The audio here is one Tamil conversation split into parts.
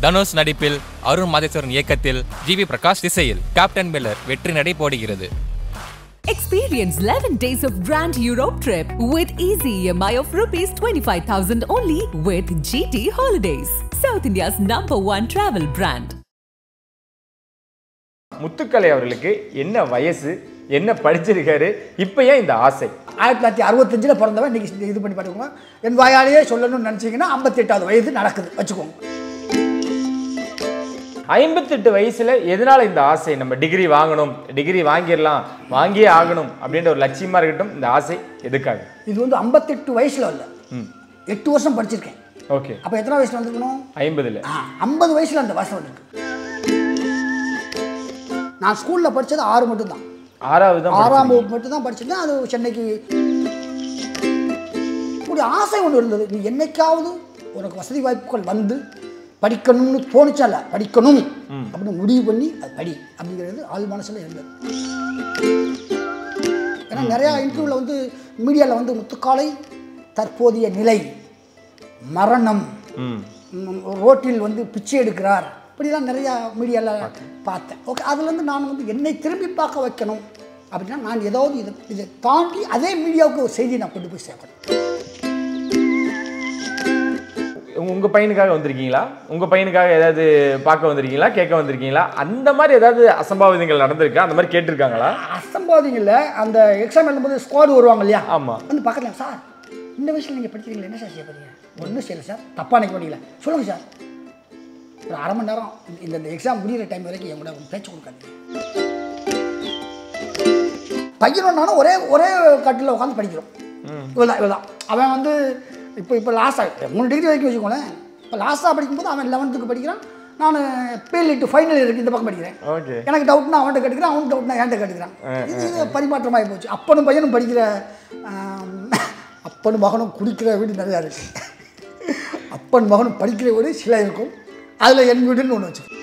தனுஷ் நடிப்பில் அருண் மாதேஸ்வரன் இயக்கத்தில் ஜி வி பிரகாஷ் இசையில் கேப்டன் மில்லர் வெற்றி நடை போடுகிறது Experience 11 days of Grand Europe trip with easy EMI of rupees 25,000 only with GT Holidays, South India's number one travel brand. முத்துக்கலை அவர்களுக்கு என்ன வயசு என்ன படிச்சிருக்காரு இப்போ ஏன் இந்த ஆசை ஆயிரத்தி தொள்ளாயிரத்தி அறுபத்தஞ்சில் பிறந்தவன் இன்னைக்கு இது பண்ணி பார்த்துக்கோங்க என் வாயாலேயே சொல்லணும்னு நினச்சிங்கன்னா ஐம்பத்தெட்டாவது வயது நடக்குது வச்சுக்கோங்க ஐம்பத்தெட்டு வயசுல எதனால இந்த ஆசை நம்ம டிகிரி வாங்கணும் டிகிரி வாங்கிடலாம் வாங்கியே ஆகணும் அப்படின்ற ஒரு லட்சியமா இருக்கட்டும் இந்த ஆசை எதுக்காக இது வந்து ஐம்பத்தெட்டு வயசில் இல்லை எட்டு வருஷம் படிச்சிருக்கேன் ஓகே அப்போ எத்தனை வயசில் வந்துருக்கணும் ஐம்பதுல ஆ ஐம்பது வயசில் அந்த வயசு வந்திருக்கு நான் ஸ்கூலில் படித்தது ஆறு மட்டும்தான் ஆறாவது தான் ஆறாம் வகுப்பு மட்டும் தான் படிச்சிருந்தேன் அது சென்னைக்கு இப்படி ஆசை ஒன்று இருந்தது நீ என்னைக்காவது உனக்கு வசதி வாய்ப்புகள் வந்து படிக்கணும்னு தோணுச்சல்ல படிக்கணும் அப்படின்னு முடிவு பண்ணி அது படி அப்படிங்கிறது ஆள் மனசில் இருந்தது ஏன்னா நிறையா இன்டர்வியூவில் வந்து மீடியாவில் வந்து முத்துக்காலை தற்போதைய நிலை மரணம் ம் ம், ரோட்டில் வந்து பிச்சை எடுக்கிறார் இப்படிலாம் நிறையா மீடியாவில் பார்த்தேன் ஓகே அதுலேருந்து நான் வந்து என்னை திரும்பி பார்க்க வைக்கணும் அப்படின்னா நான் ஏதாவது இதை இதை தாண்டி அதே மீடியாவுக்கு ஒரு செய்தி நான் கொண்டு போய் சேர்க்கணும் உங்க- உங்க பையனுக்காக வந்திருக்கீங்களா உங்க பையனுக்காக ஏதாவது பார்க்க வந்திருக்கீங்களா கேட்க வந்திருக்கீங்களா அந்த மாதிரி ஏதாவது அசம்பாவிதங்கள் நடந்திருக்கா அந்த மாதிரி கேட்டிருக்காங்களா அசம்பாதிங்களில் அந்த எக்ஸாம் எழுதும்போது ஸ்குவாடு வருவாங்க இல்லையா ஆமா வந்து பக்கத்தில் சார் இந்த வயசில் நீங்கள் படிக்கிறீங்களா என்ன சார் செய்ய போறீங்க ஒன்றும் செய்யலை சார் தப்பாக நினைக்க மாட்டீங்களா சொல்லுங்கள் சார் ஒரு அரை மணி நேரம் இந்த இந்த எக்ஸாம் முடிகிற டைம் வரைக்கும் என் கூட ஒரு பேச்சு கொடுக்காதீங்க பையனும் நானும் ஒரே ஒரே கட்டில் உட்காந்து படிக்கிறோம் இவ்வளோதான் இவ்வளோதான் அவன் வந்து இப்போ இப்போ லாஸ்ட்டாக மூணு டிகிரி வரைக்கும் வச்சுக்கோங்களேன் இப்போ லாஸ்ட்டாக படிக்கும்போது அவன் லெவன்த்துக்கு படிக்கிறான் நான் பிஎல்இ ஃபைனல் இருக்கு இந்த பக்கம் படிக்கிறேன் ஓகே எனக்கு டவுட்னா அவன்கிட்ட கேட்டுக்கிறான் அவனுக்கு டவுட்னா என்கிட்ட கேட்டுக்கிறான் இது இது பரிமாற்றமாகி போச்சு அப்பனும் பையனும் படிக்கிற ஆம், அப்பனும் மகனும் குடிக்கிற வீடு நிறையா இருக்கு அப்பன் மகனும் படிக்கிற வீடு சில இருக்கும் அதில் என் வீடுன்னு ஒன்று வச்சு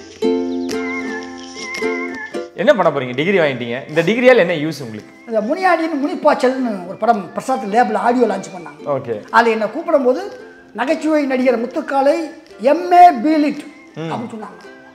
என்ன பண்ண போறீங்க டிகிரி வாங்கிட்டீங்க இந்த டிகிரியால் என்ன யூஸ் உங்களுக்கு இந்த முனியாடின்னு முனிப்பாய்ச்சல்னு ஒரு படம் பிரசாத் லேபில் ஆடியோ லான்ச் பண்ணாங்க ஓகே அதில் என்னை கூப்பிடும்போது நகைச்சுவை நடிகர் முத்துக்காலை எம்ஏ பிலிட் அப்படின்னு சொன்னாங்க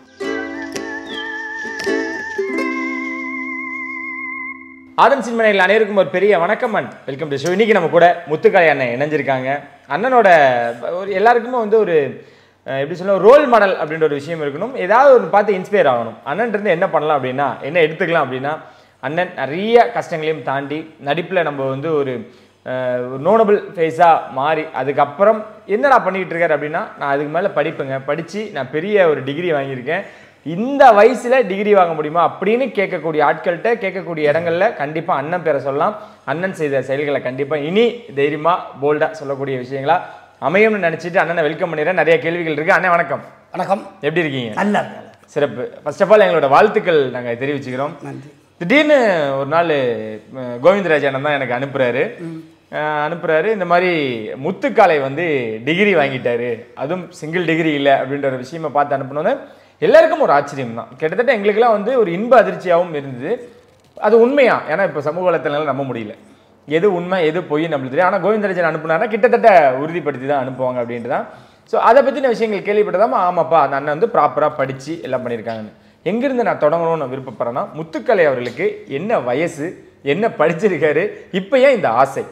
ஆதம் சின்மனைகள் அனைவருக்கும் ஒரு பெரிய வணக்கம் அண்ட் வெல்கம் டு ஷோ இன்னைக்கு நம்ம கூட முத்துக்காளி அண்ணன் இணைஞ்சிருக்காங்க அண்ணனோட ஒரு எல்லாருக்குமே வந்து ஒரு அஹ், எப்படி சொல்ல ரோல் மாடல் அப்படின்ற ஒரு விஷயம் இருக்கணும் ஏதாவது ஒரு பார்த்து இன்ஸ்பயர் ஆகணும் அண்ணன் இருந்து என்ன பண்ணலாம் அப்படின்னா என்ன எடுத்துக்கலாம் அப்படின்னா அண்ணன் நிறைய கஷ்டங்களையும் தாண்டி நடிப்பில் நம்ம வந்து ஒரு அஹ், ஒரு நோனபிள் ஃபேஸாக மாறி அதுக்கப்புறம் என்னடா பண்ணிக்கிட்டு இருக்காரு அப்படின்னா நான் அதுக்கு மேலே படிப்பேங்க படித்து நான் பெரிய ஒரு டிகிரி வாங்கியிருக்கேன் இந்த வயசுல டிகிரி வாங்க முடியுமா அப்படின்னு கேட்கக்கூடிய ஆட்கள்கிட்ட கேட்கக்கூடிய இடங்கள்ல கண்டிப்பா அண்ணன் பேரை சொல்லலாம் அண்ணன் செய்த செயல்களை கண்டிப்பா இனி தைரியமா போல்டா சொல்லக்கூடிய விஷயங்களா அமையும்னு நினைச்சிட்டு அண்ணனை வெல்கம் பண்ணிடுறேன் நிறைய கேள்விகள் இருக்கு அண்ணன் வணக்கம் வணக்கம் எப்படி இருக்கீங்க நல்லா இருக்கு சிறப்பு ஃபர்ஸ்ட் ஆஃப் ஆல் எங்களோட வாழ்த்துக்கள் நாங்க தெரிவிச்சுக்கிறோம் நன்றி திடீர்னு ஒரு நாள் அஹ், கோவிந்தராஜ் அண்ணன் தான் எனக்கு அனுப்புறாரு அஹ், அனுப்புறாரு இந்த மாதிரி முத்துக்காலை வந்து டிகிரி வாங்கிட்டாரு அதுவும் சிங்கிள் டிகிரி இல்லை அப்படின்ற ஒரு விஷயமா பார்த்து அனுப்பினோன்னே எல்லாருக்கும் ஒரு ஆச்சரியம் தான் கிட்டத்தட்ட எங்களுக்கெல்லாம் வந்து ஒரு இன்ப அதிர்ச்சியாகவும் இருந்தது அது உண்மையா ஏன்னா இப்போ சமூக வலைத்தளங்கள் நம்ப முடியல எது உண்மை எது பொய் நம்மளுக்கு தெரியும் ஆனால் கோவிந்தராஜன் அனுப்புனாருன்னா கிட்டத்தட்ட உறுதிப்படுத்தி தான் அனுப்புவாங்க அப்படின்ட்டு தான் ஸோ அதை பற்றின விஷயங்கள் கேள்விப்பட்டதாம ஆமாப்பா அந்த அண்ணன் வந்து ப்ராப்பராக படித்து எல்லாம் பண்ணியிருக்காங்கன்னு எங்கிருந்து நான் தொடங்கணும்னு விருப்பப்படுறேன்னா முத்துக்கலை அவர்களுக்கு என்ன வயசு என்ன படிச்சிருக்காரு இப்போ ஏன் இந்த ஆசை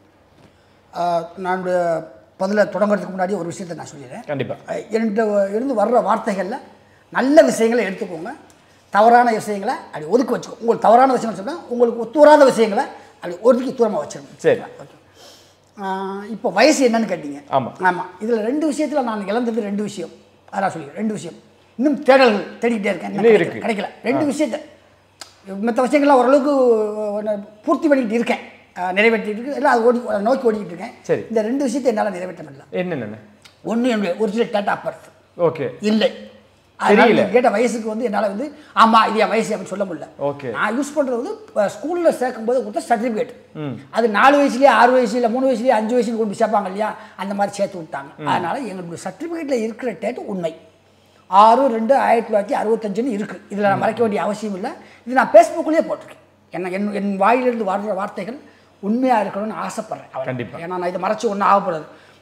ஆஹ் நான் பதில தொடங்குறதுக்கு முன்னாடி ஒரு விஷயத்தை நான் சொல்லிடுறேன் கண்டிப்பா அஹ் என்கிட்ட இருந்து வர்ற வார்த்தைகளில் நல்ல விஷயங்களை எடுத்துக்கோங்க தவறான விஷயங்களை அப்படி ஒதுக்கி வச்சுக்கோ உங்களுக்கு தவறான விஷயங்கள் சொன்னால் உங்களுக்கு ஒத்து வராத விஷயங்களை அப்படி ஒதுக்கி தூரமாக வச்சிடணும் சரி. ஓகே ஆஹ் இப்போ வயசு என்னன்னு கேட்டீங்க ஆமா. ஆமாம் இதில் ரெண்டு விஷயத்தில் நான் இழந்தது ரெண்டு விஷயம் அதான் சொல்லி ரெண்டு விஷயம் இன்னும் தேடல்கள் தேடிக்கிட்டே இருக்கேன் இன்னும் இன்னும் கிடைக்கல, இருக்கு. கிடைக்கல ரெண்டு விஷயத்தை மற்ற விஷயங்கள்லாம் ஓரளவுக்கு அஹ், பூர்த்தி பண்ணிக்கிட்டு இருக்கேன் அஹ், நிறைவேற்றிட்டு இருக்கு எல்லாம் அது ஓடி அதை நோக்கி ஓடிக்கிட்டு இருக்கேன் சரி. இந்த ரெண்டு விஷயத்தை என்னால் நிறைவேற்ற முடியல என்னென்ன ஒன்று என்னுடைய original date of birth okay இல்லை அதனால தெரியல. நீங்க கேட்ட வயசுக்கு வந்து என்னால் வந்து ஆமாம் இது என் வயசு அப்படின்னு சொல்ல முடியல Okay. நான் யூஸ் பண்ணுறது வந்து ஸ்கூலில் சேர்க்கும்போது கொடுத்த சர்டிஃபிகேட் அது நாலு வயசுலேயே ஆறு வயசுல மூணு வயசுலேயே அஞ்சு வயசுல கொண்டு போய் சேர்ப்பாங்க இல்லையா அந்த மாதிரி சேர்த்து விட்டாங்க அதனால எங்களுடைய சர்டிஃபிகேட்டில் இருக்கிற டேட் உண்மை ஆறு ரெண்டு ஆயிரத்தி தொள்ளாயிரத்தி அறுபத்தஞ்சுன்னு இருக்குது இதில் நான் மறைக்க வேண்டிய அவசியம் இல்லை இது நான் ஃபேஸ்புக்லேயே போட்டிருக்கேன் என்ன என் என் வாயிலிருந்து வர்ற வார்த்தைகள் உண்மையாக இருக்கணும்னு ஆசைப்பட்றேன் அவ்வளவுதான். கண்டிப்பா. ஏன்னா நான் இதை மறைச்சு ஒன்றும் ஆகக்கூடாது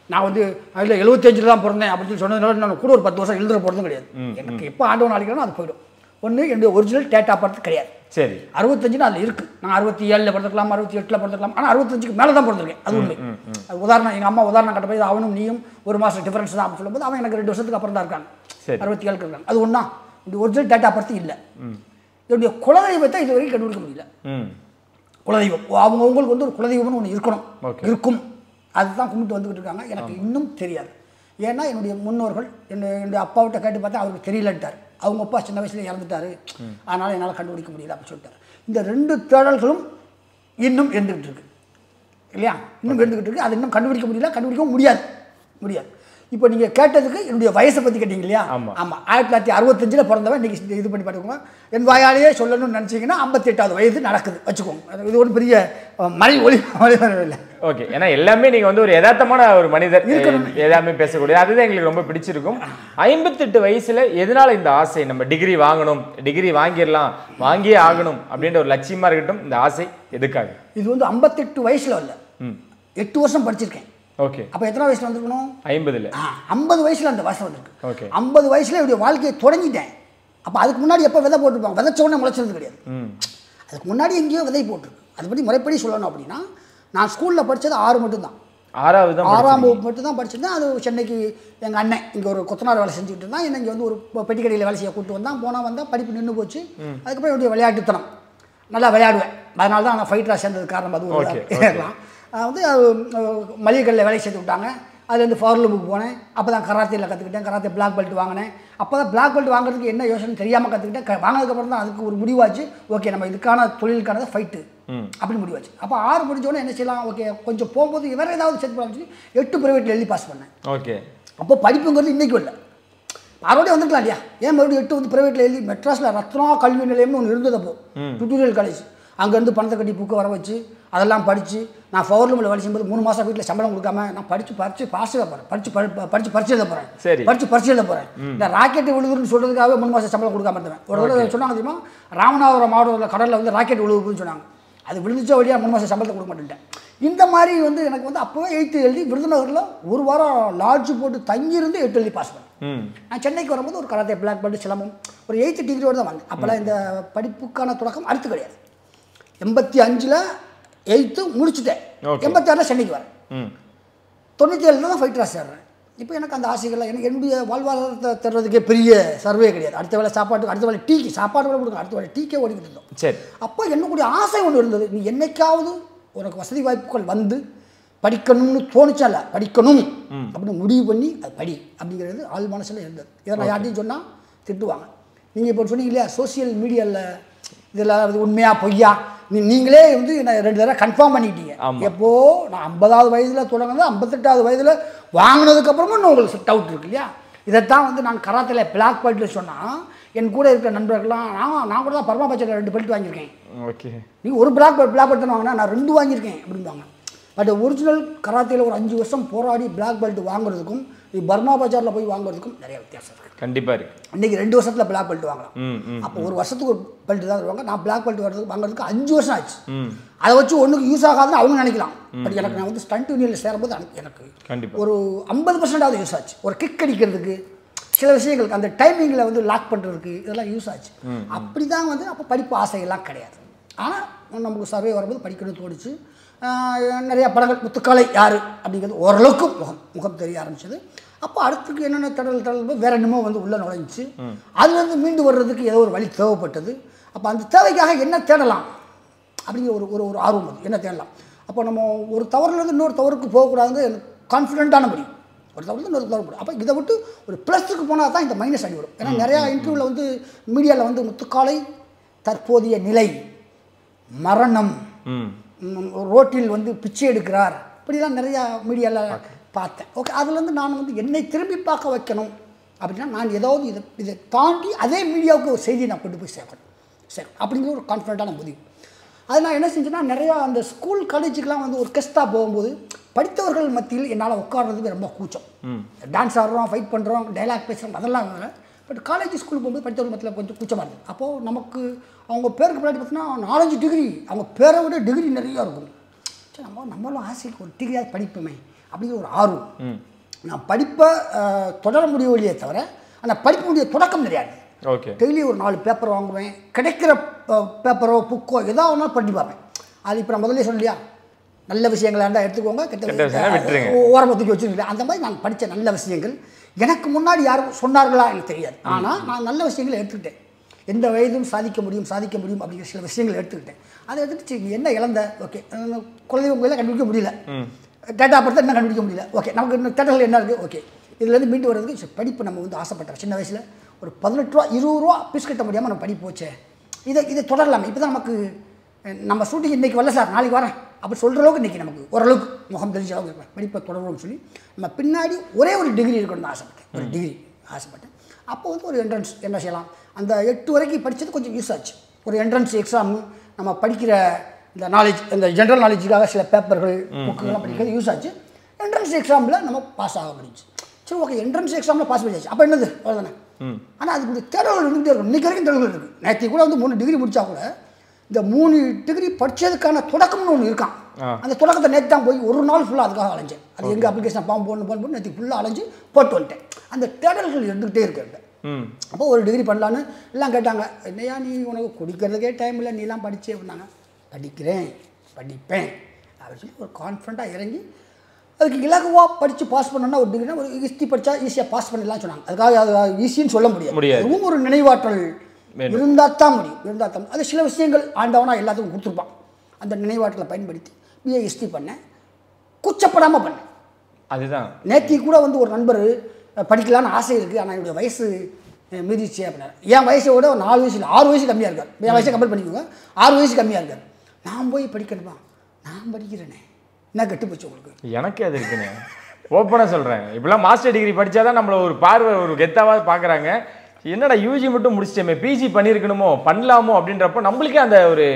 நான் வந்து அதில் எழுபத்தஞ்சில் தான் பிறந்தேன் அப்படின்னு சொல்லி சொன்னதுனால நான் கூட ஒரு பத்து வருஷம் எழுதுற போகிறதும் கிடையாது எனக்கு எப்போ ஆண்டவன் அழைக்கிறோம் அது போயிடும் ஒன்று என்னுடைய ஒரிஜினல் டேட் ஆஃப் பர்த் கிடையாது சரி அறுபத்தஞ்சுன்னு அதில் இருக்குது நான் அறுபத்தி ஏழில் பிறந்திருக்கலாம் அறுபத்தி எட்டில் பிறந்திருக்கலாம் ஆனால் அறுபத்தஞ்சுக்கு மேலே தான் பிறந்திருக்கேன் அது உண்மை அது உதாரணம் எங்கள் அம்மா உதாரணம் கட்ட போய் அவனும் நீயும் ஒரு மாதம் டிஃபரன்ஸ் தான் அப்படின்னு சொல்லும்போது அவன் எனக்கு ரெண்டு வருஷத்துக்கு அப்புறம் தான் இருக்காங்க சரி. அறுபத்தி ஏழுக்கு இருக்காங்க அது ஒன்றா இந்த ஒரிஜினல் டேட்டா பர்த் இல்லை என்னுடைய குலதெய்வத்தை இது வரைக்கும் கண்டுபிடிக்க முடியல ம் குலதெய்வம் அவங்கவுங்களுக்கு வந்து ஒரு குலதெய்வம்னு ஒன்று இருக்கணும் Okay. இருக்கும் அதுதான் கும்பிட்டு வந்துக்கிட்டு இருக்காங்க எனக்கு இன்னும் தெரியாது ஏன்னா என்னுடைய முன்னோர்கள் என்னுடைய என்னுடைய அப்பாவிட்ட கேட்டு பார்த்தா அவருக்கு தெரியலன்ட்டார் அவங்க அப்பா சின்ன வயசுல இறந்துட்டாரு அதனால் என்னால் கண்டுபிடிக்க முடியல அப்படின்னு சொல்லிட்டாரு இந்த ரெண்டு தேடல்களும் இன்னும் இருந்துகிட்டு இருக்கு இல்லையா இன்னும் இருந்துகிட்டு இருக்கு அது இன்னும் கண்டுபிடிக்க முடியல கண்டுபிடிக்கவும் முடியாது முடியாது இப்போ நீங்கள் கேட்டதுக்கு என்னுடைய வயசை பற்றி கேட்டீங்க இல்லையா ஆமா. ஆமாம் ஆயிரத்தி தொள்ளாயிரத்தி அறுபத்தஞ்சில் பிறந்தவன் இன்னைக்கு இது பண்ணி பார்த்துக்கோங்க என் வாயாலேயே சொல்லணும்னு நினச்சிங்கன்னா ஐம்பத்தெட்டாவது வயது நடக்குது வச்சுக்கோங்க அது இது ஒரு பெரிய அஹ், மலை ஒளி மலை இல்லை ஓகே ஏன்னா எல்லாமே நீங்க வந்து ஒரு யதார்த்தமான ஒரு மனிதர் இருக்கணும். எ- எல்லாமே பேசக்கூடிய அதுதான் எங்களுக்கு ரொம்ப பிடிச்சிருக்கும் ஐம்பத்தெட்டு வயசுல எதனால இந்த ஆசை நம்ம டிகிரி வாங்கணும் டிகிரி வாங்கிடலாம் வாங்கியே ஆகணும் அப்படின்ற ஒரு லட்சியமா இருக்கட்டும் இந்த ஆசை எதுக்காக இது வந்து ஐம்பத்தெட்டு வயசில் இல்லை ம் எட்டு வருஷம் படிச்சிருக்கேன் ஓகே அப்போ எத்தனை வயசில் வந்திருக்கணும் ஐம்பதுல ஐம்பது வயசில் அந்த வயசு வந்திருக்கு ஓகே ஐம்பது வயசில் என்னுடைய வாழ்க்கையை தொடங்கிட்டேன் அப்போ அதுக்கு முன்னாடி எப்போ விதை போட்டிருப்பாங்க விதைச்ச உடனே முளைச்சது கிடையாது ம் அதுக்கு முன்னாடி எங்கேயோ விதை போட்டிருக்கு அது பற்றி முறைப்படி சொல்லணும் அப்படின்னா நான் ஸ்கூலில் படித்தது ஆறு மட்டும்தான் ஆறாவது தான் ஆறாம் வகுப்பு மட்டும் தான் படிச்சிருந்தேன் அது சென்னைக்கு எங்கள் அண்ணன் இங்கே ஒரு கொத்தனார் வேலை செஞ்சுட்டு இருந்தான் என்னை இங்கே வந்து ஒரு பெ- பெட்டி கடையில் வேலை செய்ய கூப்பிட்டு வந்தான் போனால் வந்தால் படிப்பு நின்று போச்சு அதுக்கப்புறம் என்னுடைய விளையாட்டுத்தனம் நல்லா விளையாடுவேன் அதனால தான் நான் ஃபைட்டராக சேர்ந்தது காரணம் அது ஒரு Okay, இருக்கலாம் அது வந்து அஹ், மளிகை கடையில் வேலை சேர்த்து விட்டாங்க அதுலேருந்து ஃபார்லூமுக்கு போனேன் அப்போ தான் கராத்தேயில் கற்றுக்கிட்டேன் கராத்தே பிளாக் பெல்ட் வாங்கினேன் அப்போ தான் பிளாக் பெல்ட் வாங்குறதுக்கு என்ன யோசனை தெரியாமல் கற்றுக்கிட்டேன் க- வாங்கினதுக்கப்புறம் தான் அதுக்கு ஒரு முடிவாச்சு ஓகே நம்ம இதுக்கான தொழிலுக்கானது ஃபைட்டு அப்படி முடிவாச்சு அப்போ ஆறு முடிஞ்சோடனே என்ன செய்யலாம் ஓகே கொஞ்சம் போகும்போது வேறு ஏதாவது சேர்த்து போகலாம்னு சொல்லி எட்டு ப்ரைவேட்டில் எழுதி பாஸ் பண்ணேன் ஓகே அப்போ படிப்புங்கிறது இன்றைக்கும் இல்லை மறுபடியும் வந்துருக்கலாம் இல்லையா ஏன் மறுபடியும் எட்டு வந்து ப்ரைவேட்டில் எழுதி மெட்ராஸில் ரத்னா கல்வி நிலையம்னு ஒன்று இருந்தது அப்போ டுட்டோரியல் காலேஜ் அங்கேருந்து பணத்தை கட்டி புக்கு வர வச்சு அதெல்லாம் படித்து நான் ஃபவர்லூமில் வேலை செய்யும்போது மூணு மாதம் வீட்டில் சம்பளம் கொடுக்காம நான் படித்து பறித்து பாஸ் எழுத போகிறேன் படித்து படி படித்து பரிச்சு எழுத போகிறேன் சரி. படித்து பரிச்சு எழுத போகிறேன் இந்த ராக்கெட் விழுதுன்னு சொல்கிறதுக்காகவே மூணு மாதம் சம்பளம் கொடுக்காம இருந்தேன் ஒரு தடவை சொன்னாங்க தெரியுமா ராமநாதபுரம் மாவட்டத்தில் கடலில் வந்து ராக்கெட் விழுவுதுன்னு சொன்னாங்க அது விழுந்துச்சோ வழியாக மூணு மாதம் சம்பளத்தை கொடுக்க மாட்டேன்ட்டேன் இந்த மாதிரி வந்து எனக்கு வந்து அப்போவே எயித்து எழுதி விருதுநகரில் ஒரு வாரம் லாட்ஜ் போட்டு தங்கியிருந்து எட்டு எழுதி பாஸ் பண்ணேன் ம் நான் சென்னைக்கு வரும்போது ஒரு கராத்தே பிளாக் பெல்ட் சிலம்பம் ஒரு எயித்து டிகிரியோடு தான் வந்தேன் அப்போல்லாம் இந்த படிப்புக்கான தொடக்கம் அடுத்து கிடையாது எண்பத்தி அஞ்சில் எயித்து முடிச்சுட்டேன் Okay. எண்பத்தி ஆறில் சென்னைக்கு வரேன் ம் தொண்ணூற்றி ஏழில் தான் ஃபைட்டராக சேர்றேன் இப்போ எனக்கு அந்த ஆசைகள்லாம் எனக்கு என்னுடைய வாழ்வாதாரத்தை தர்றதுக்கே பெரிய சர்வே கிடையாது அடுத்த வேலை சாப்பாட்டுக்கு அடுத்த வேலை டீக்கு சாப்பாடு வேலை கொடுக்க அடுத்த வேலை டீக்கே ஓடிக்கிட்டு இருந்தோம் சரி அப்போ என்னக்கூடிய ஆசை ஒன்று இருந்தது நீ என்னைக்காவது உனக்கு வசதி வாய்ப்புகள் வந்து படிக்கணும்னு தோணுச்சல்ல படிக்கணும் அப்படின்னு முடிவு பண்ணி அது படி அப்படிங்கிறது ஆள் மனசில் இருந்தது இதை நான் யார்ட்டையும் சொன்னால் திட்டுவாங்க நீங்கள் இப்போ சொன்னீங்க இல்லையா சோசியல் மீடியாவில் இதில் அது உண்மையா பொய்யா நீ நீங்களே வந்து நான் ரெண்டு தடவை கன்ஃபார்ம் பண்ணிட்டீங்க ஆமா. எப்போ நான் ஐம்பதாவது வயதில் தொடங்கினது ஐம்பத்தெட்டாவது வயதில் வாங்கினதுக்கப்புறமும் இன்னும் உங்களுக்கு டவுட் இருக்கு இல்லையா இதைத்தான் வந்து நான் கராத்தில் பிளாக் பெல்ட்டில் சொன்னால் என் கூட இருக்கிற நண்பர்கள்லாம் நான் நான் கூட தான் பரமா பட்சத்தில் ரெண்டு பெல்ட் வாங்கியிருக்கேன் ஓகே நீ ஒரு பிளாக் பெல்ட் பிளாக் பெல்ட் வாங்கினா நான் ரெண்டு வாங்கியிருக்கேன் அப்படிம்பாங்க பட் ஒரிஜினல் கராத்தேல ஒரு அஞ்சு வருஷம் போராடி பிளாக் பெல்ட் வாங்குறதுக்கும் நீ பர்மா பஜாரில் போய் வாங்குறதுக்கும் நிறைய வித்தியாசம் இருக்குது கண்டிப்பா இருக்கு இன்னைக்கு ரெண்டு வருஷத்தில் பிளாக் பெல்ட் வாங்கலாம் ம் ம் அப்போ ஒரு வருஷத்துக்கு ஒரு பெல்ட் தான் தருவாங்க நான் பிளாக் பெல்ட் வரதுக்கு வாங்குறதுக்கு அஞ்சு வருஷம் ஆச்சு ம் அதை வச்சு ஒன்றுக்கு யூஸ் ஆகாதுன்னு அவங்க நினைக்கலாம் பட் எனக்கு நான் வந்து ஸ்டண்ட் யூனியனில் சேரும்போது எனக்கு- எனக்கு கண்டிப்பா ஒரு ஐம்பது பர்சன்டாவது யூஸ் ஆச்சு ஒரு கிக் அடிக்கிறதுக்கு சில விஷயங்களுக்கு அந்த டைமிங்கில் வந்து லாக் பண்ணுறதுக்கு இதெல்லாம் யூஸ் ஆச்சு அப்படி தான் வந்து அப்போ படிப்பு ஆசையெல்லாம் கிடையாது ஆனால் நமக்கு சர்வே வரும்போது படிக்கணும்னு தோணுச்சு ஆஹ் நிறைய படங்கள் முத்துக்காலை யார் அப்படிங்கிறது ஓரளவுக்கு முகம் முகம் தெரிய ஆரம்பிச்சது அப்போ அடுத்துக்கு என்னென்ன தடல் தடல் வேற என்னமோ வந்து உள்ளே நுழைஞ்சிச்சு அதுலேருந்து மீண்டு வர்றதுக்கு ஏதோ ஒரு வழி தேவைப்பட்டது அப்போ அந்த தேவைக்காக என்ன தேடலாம் அப்படிங்கிற ஒரு ஒரு ஒரு ஆர்வம் அது என்ன தேடலாம் அப்போ நம்ம ஒரு தவறுலேருந்து இன்னொரு தவறுக்கு போகக்கூடாதுங்க கான்ஃபிடென்ட்டான முடியும் ஒரு தவறுலேருந்து இன்னொரு தவறு போடும் அப்போ இதை விட்டு ஒரு ப்ளஸுக்கு போனால் தான் இந்த மைனஸ் அடி வரும் ஏன்னா நிறையா இன்டர்வியூவில் வந்து மீடியாவில் வந்து முத்துக்காலை தற்போதைய நிலை மரணம் ம் ம், ரோட்டில் வந்து பிச்சை எடுக்கிறார் இப்படிலாம் நிறையா மீடியாவில் பார்த்தேன் ஓகே அதுலேருந்து நான் வந்து என்னை திரும்பி பார்க்க வைக்கணும் அப்படின்னா நான் ஏதாவது இதை இதை தாண்டி அதே மீடியாவுக்கு ஒரு செய்தியை நான் கொண்டு போய் சேர்க்கணும் சரி அப்படிங்கிற ஒரு கான்ஃபிடண்ட்டான முடிவு அது நான் என்ன செஞ்சேன்னா நிறையா அந்த ஸ்கூல் காலேஜுக்கெலாம் வந்து ஒரு கெஸ்ட்டாக போகும்போது படித்தவர்கள் மத்தியில் என்னால் உட்கார்றதுக்கு ரொம்ப கூச்சம் டான்ஸ் ஆடுறோம் ஃபைட் பண்ணுறோம் டைலாக் பேசுகிறோம் அதெல்லாம் வேறு பட் காலேஜ் ஸ்கூல் போகும்போது படித்தவர்கள் மத்தியில் கொஞ்சம் கூச்சமாக இருந்தது அப்போது நமக்கு அவங்க பேருக்கு பின்னாடி பார்த்தீங்கன்னா நாலஞ்சு டிகிரி அவங்க பேரை விட டிகிரி நிறையா இருக்கும் சரி நம்ம நம்மளும் ஆசைக்கு ஒரு டிகிரியாவது படிப்போமே அப்படிங்கிற ஒரு ஆர்வம் நான் படிப்பை அஹ், தொடர முடியவில்லையே தவிர அந்த படிப்பினுடைய தொடக்கம் தெரியாது ஓகே டெய்லி ஒரு நாலு பேப்பர் வாங்குவேன் கிடைக்கிற பேப்பரோ புக்கோ ஏதோ ஒன்றா படித்து பார்ப்பேன் அது இப்போ நான் முதல்ல சொல்லலையா நல்ல விஷயங்களா இருந்தால் எடுத்துக்கோங்க கெட்ட கெட்ட விஷயங்களை விட்டுருங்க. ஓரமாக தூக்கி வச்சுருக்கேன் அந்த மாதிரி நான் படித்த நல்ல விஷயங்கள் எனக்கு முன்னாடி யாரும் சொன்னார்களா எனக்கு தெரியாது ஆனால் நான் நல்ல விஷயங்களை எடுத்துக்கிட்டேன் எந்த வயதும் சாதிக்க முடியும் சாதிக்க முடியும் அப்படிங்கிற சில விஷயங்களை எடுத்துக்கிட்டேன் அதை எடுத்துட்டு சரி, நீ என்ன இழந்த ஓகே குழந்தைங்க உங்களை கண்டுபிடிக்க முடியல டேட்டா படுத்த என்ன கண்டுபிடிக்க முடியல ஓகே நமக்கு இன்னும் தேட்டரில் என்ன இருக்குது ஓகே இதுலேருந்து மீண்டு வர்றதுக்கு சரி, படிப்பு நம்ம வந்து ஆசைப்பட்டோம் சின்ன வயசில் ஒரு பதினெட்டு ரூபா இருபது ரூபா பீஸ் கட்ட முடியாமல் நம்ம படிப்பு போச்சே இதை இதை தொடரலாமே இப்போ தான் நமக்கு அஹ், நம்ம ஷூட்டிங் இன்றைக்கி வரல சார் நாளைக்கு வரேன் அப்படி சொல்கிற அளவுக்கு இன்றைக்கி நமக்கு ஓரளவுக்கு முகம் தெரிஞ்ச அளவுக்கு இருப்பேன். படிப்பை தொடருவோம்னு சொல்லி நம்ம பின்னாடி ஒரே ஒரு டிகிரி இருக்கணும்னு ஆசைப்பட்டேன் ஒரு டிகிரி ஆசைப்பட்டேன் அப்போ வந்து ஒரு என்ட்ரன்ஸ் என்ன செய்யலாம் அந்த எட்டு வரைக்கும் படித்தது கொஞ்சம் யூஸ் ஆச்சு ஒரு என்ட்ரன்ஸ் எக்ஸாமு நம்ம படிக்கிற இந்த நாலேஜ் இந்த ஜென்ரல் நாலேஜுக்காக சில பேப்பர்கள் புக்குகள்லாம் படிக்கிறது யூஸ் ஆச்சு என்ட்ரன்ஸ் எக்ஸாமில் நம்ம பாஸ் ஆக முடிஞ்சு சரி ஓகே என்ட்ரன்ஸ் எக்ஸாமில் பாஸ் பண்ணியாச்சு அப்போ என்னது அவ்வளோதானே ஆனால் அதுக்கு தேர்வுகள் இருந்துகிட்டே இருக்கும் இன்றைக்கி வரைக்கும் தேர்வுகள் இருக்குது நேற்று கூட வந்து மூணு டிகிரி முடிச்சா கூட இந்த மூணு டிகிரி படித்ததுக்கான தொடக்கம்னு ஒன்று இருக்கான் அந்த தொடக்கத்தை நேற்று தான் போய் ஒரு நாள் ஃபுல்லாக அதுக்காக அலைஞ்சேன் அது எங்கள் அப்ளிகேஷன் ஃபார்ம் போடணும் போடணும் போட்டு நேற்று ஃபுல்லாக அலைஞ்சு போட்டு வந்துட்டேன் அந்த தேடல்கள் இருந்துகிட்டே இருக்கு ம் அப்போ ஒரு டிகிரி பண்ணலான்னு எல்லாம் கேட்டாங்க என்னையா நீ உனக்கு குடிக்கிறதுக்கே டைம் இல்லை நீலாம் படிச்சே அப்படின்னாங்க படிக்கிறேன் படிப்பேன் அப்படின்னு சொல்லி ஒரு கான்ஃபிடண்ட்டாக இறங்கி அதுக்கு இலகுவாக படித்து பாஸ் பண்ணணும்னா ஒரு டிகிரினா ஒரு ஹிஸ்ட்ரி படித்தா ஈஸியாக பாஸ் பண்ணிடலாம் சொன்னாங்க அதுக்காக அது ஈஸின்னு சொல்ல முடியாது முடியாது. அதுவும் ஒரு நினைவாற்றல் இருந்தால் தான் முடியும் இருந்தால் தான் அது சில விஷயங்கள் ஆண்டவனா எல்லாத்துக்கும் கொடுத்துருப்பான் அந்த நினைவாற்றலை பயன்படுத்தி பிஏ ஹிஸ்ட்ரி பண்ணேன் கூச்சப்படாமல் பண்ணேன் அதுதான் நேத்தி கூட வந்து ஒரு நண்பர் அஹ், படிக்கலான்னு ஆசை இருக்குது ஆனால் என்னுடைய வயசு அஹ், மீறிச்சு அப்படின்னாரு என் வயசை விட ஒரு நாலு வயசு இல்லை ஆறு வயசு கம்மியாக இருக்கார் என் வயசை கம்பேர் பண்ணிக்கோங்க ஆறு வயசு கம்மியாக இருக்கார் நான் போய் படிக்கணுமா நான் படிக்கிறேனே என்ன கெட்டு போச்சு உங்களுக்கு எனக்கு அது இருக்குண்ணே ஓப்பனாக சொல்கிறேன் இப்படிலாம் மாஸ்டர் டிகிரி படிச்சாதான் நம்மள ஒரு பார்வை ஒரு கெத்தாவாக பார்க்குறாங்க என்னடா யூஜி மட்டும் முடிச்சிட்டேமே பிஜி பண்ணியிருக்கணுமோ பண்ணலாமோ அப்படின்றப்போ நம்மளுக்கே அந்த ஒரு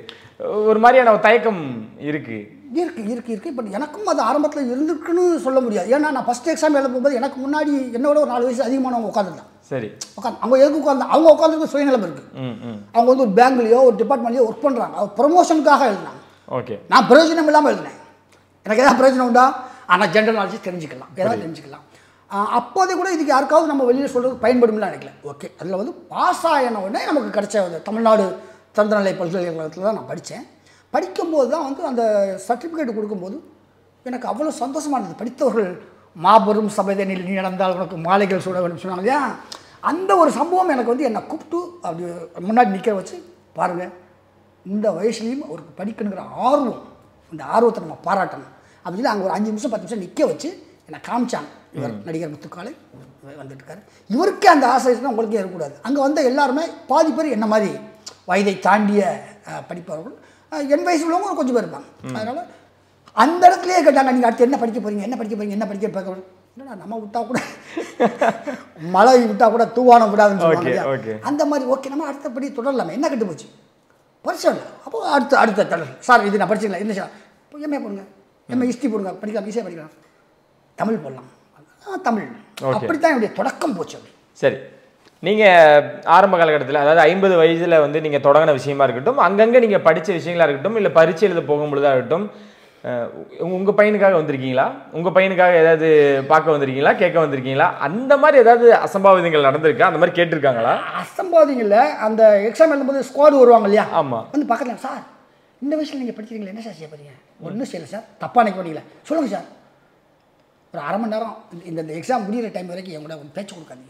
ஒரு மாதிரியான ஒரு தயக்கம் இருக்குது இருக்கு இருக்கு இருக்கு பட் எனக்கும் அது ஆரம்பத்தில் இருந்திருக்குன்னு சொல்ல முடியாது ஏன்னா நான் ஃபஸ்ட் எக்ஸாம் எழுத போகும்போது எனக்கு முன்னாடி என்னோட ஒரு நாலு வயசு அதிகமானவங்க உட்காந்துருந்தான் சரி உட்காந்து அவங்க எதுக்கு உட்காந்து அவங்க உட்காந்துருக்கு சுயநலம் இருக்குது ம் ம் அவங்க வந்து ஒரு பேங்க்லேயோ ஒரு டிபார்ட்மெண்ட்லேயோ ஒர்க் பண்ணுறாங்க அவங்க ப்ரொமோஷனுக்காக எழுதினாங்க ஓகே நான் பிரயோஜனம் இல்லாமல் எழுதினேன் எனக்கு ஏதாவது பிரயோஜனம் உண்டா ஆனால் ஜென்ரல் நாலேஜ் தெரிஞ்சுக்கலாம் ஏதாவது தெரிஞ்சுக்கலாம் ஆஹ் அப்போதே கூட இதுக்கு யாருக்காவது நம்ம வெளியில் சொல்கிறது பயன்படும்லாம் நினைக்கல ஓகே அதில் வந்து பாஸ் ஆகின உடனே நமக்கு கிடைச்ச ஒரு தமிழ்நாடு திறந்தநிலை பல்கலைக்கழகத்தில் தான் நான் படித்தேன் படிக்கும்போது தான் வந்து அந்த சர்டிஃபிகேட் கொடுக்கும்போது எனக்கு அவ்வளோ சந்தோஷமா இருந்தது படித்தவர்கள் மாபெரும் சபைதனில் நீ நடந்தால் உனக்கு மாலைகள் சூட வேண்டும் சொன்னாங்க இல்லையா அந்த ஒரு சம்பவம் எனக்கு வந்து என்னை கூப்பிட்டு அப்படி முன்னாடி நிற்க வச்சு பாருங்கள் இந்த வயசுலேயும் அவருக்கு படிக்கணுங்கிற ஆர்வம் இந்த ஆர்வத்தை நம்ம பாராட்டணும் அப்படின்னு சொல்லி அங்கே ஒரு அஞ்சு நிமிஷம் பத்து நிமிஷம் நிற்க வச்சு என்னை காமிச்சாங்க இவர் நடிகர் முத்துக்காலை வந்துட்டு இருக்காரு இவருக்கே அந்த ஆசை இருக்குன்னா உங்களுக்கே இருக்கக்கூடாது அங்கே வந்த எல்லாருமே பாதி பேர் என்ன மாதிரி வயதை தாண்டிய அஹ், படிப்பவர்கள் அஹ், என் வயசு உள்ளவங்க கொஞ்சம் பேர் இருப்பாங்க அதனால் அந்த இடத்துலயே கேட்டாங்க நீங்கள் அடுத்து என்ன படிக்க போறீங்க என்ன படிக்க போறீங்க என்ன படிக்க போறீங்க என்னடா நம்ம விட்டா கூட மழை விட்டா கூட தூவானம் விடாதுன்னு சொல்லுவாங்க Okay, இல்லையா? okay. அந்த மாதிரி ஓகே நம்ம அடுத்தபடி தொடரலாமே என்ன கெட்டு போச்சு பரிசு இல்லை அப்போ அடுத்த அடுத்த தொடர் சார் இது நான் படிச்சுக்கலாம் என்ன சார் இப்போ எம்ஏ போடுங்க எம்ஏ ஹிஸ்ட்ரி போடுங்க படிக்கலாம் ஈஸியாக படிக்கலாம் தமிழ் போடலாம் ஆ, தமிழ் Okay. அப்படித்தான் என்னுடைய தொடக்கம் போச்சு அப்படி சரி நீங்கள் ஆரம்ப காலகட்டத்தில் அதாவது ஐம்பது வயதில் வந்து நீங்கள் தொடங்கின விஷயமா இருக்கட்டும் அங்கங்கே நீங்கள் படித்த விஷயங்களா இருக்கட்டும் இல்லை பரீட்சை எழுத போகும்பொழுதாக இருக்கட்டும் உங்கள் பையனுக்காக வந்திருக்கீங்களா உங்கள் பையனுக்காக ஏதாவது பார்க்க வந்திருக்கீங்களா கேட்க வந்திருக்கீங்களா அந்த மாதிரி ஏதாவது அசம்பாவிதங்கள் நடந்திருக்கா அந்த மாதிரி கேட்டிருக்காங்களா அசம்பாதிங்கல்ல அந்த எக்ஸாம் எழுதும்போது ஸ்குவாடு வருவாங்க இல்லையா ஆமாம் வந்து பக்கத்தில் சார் இந்த வயசில் நீங்கள் படிக்கிறீங்களா என்ன சார் செய்ய போறீங்க ஒன்றும் செய்யலை சார் தப்பாக நினைக்க மாட்டீங்களா சொல்லுங்கள் சார் ஒரு அரை மணி நேரம் இந்த- இந்த எக்ஸாம் முடியிற டைம் வரைக்கும் என் கூட கொஞ்சம் பேச்சு கொடுக்காதீங்க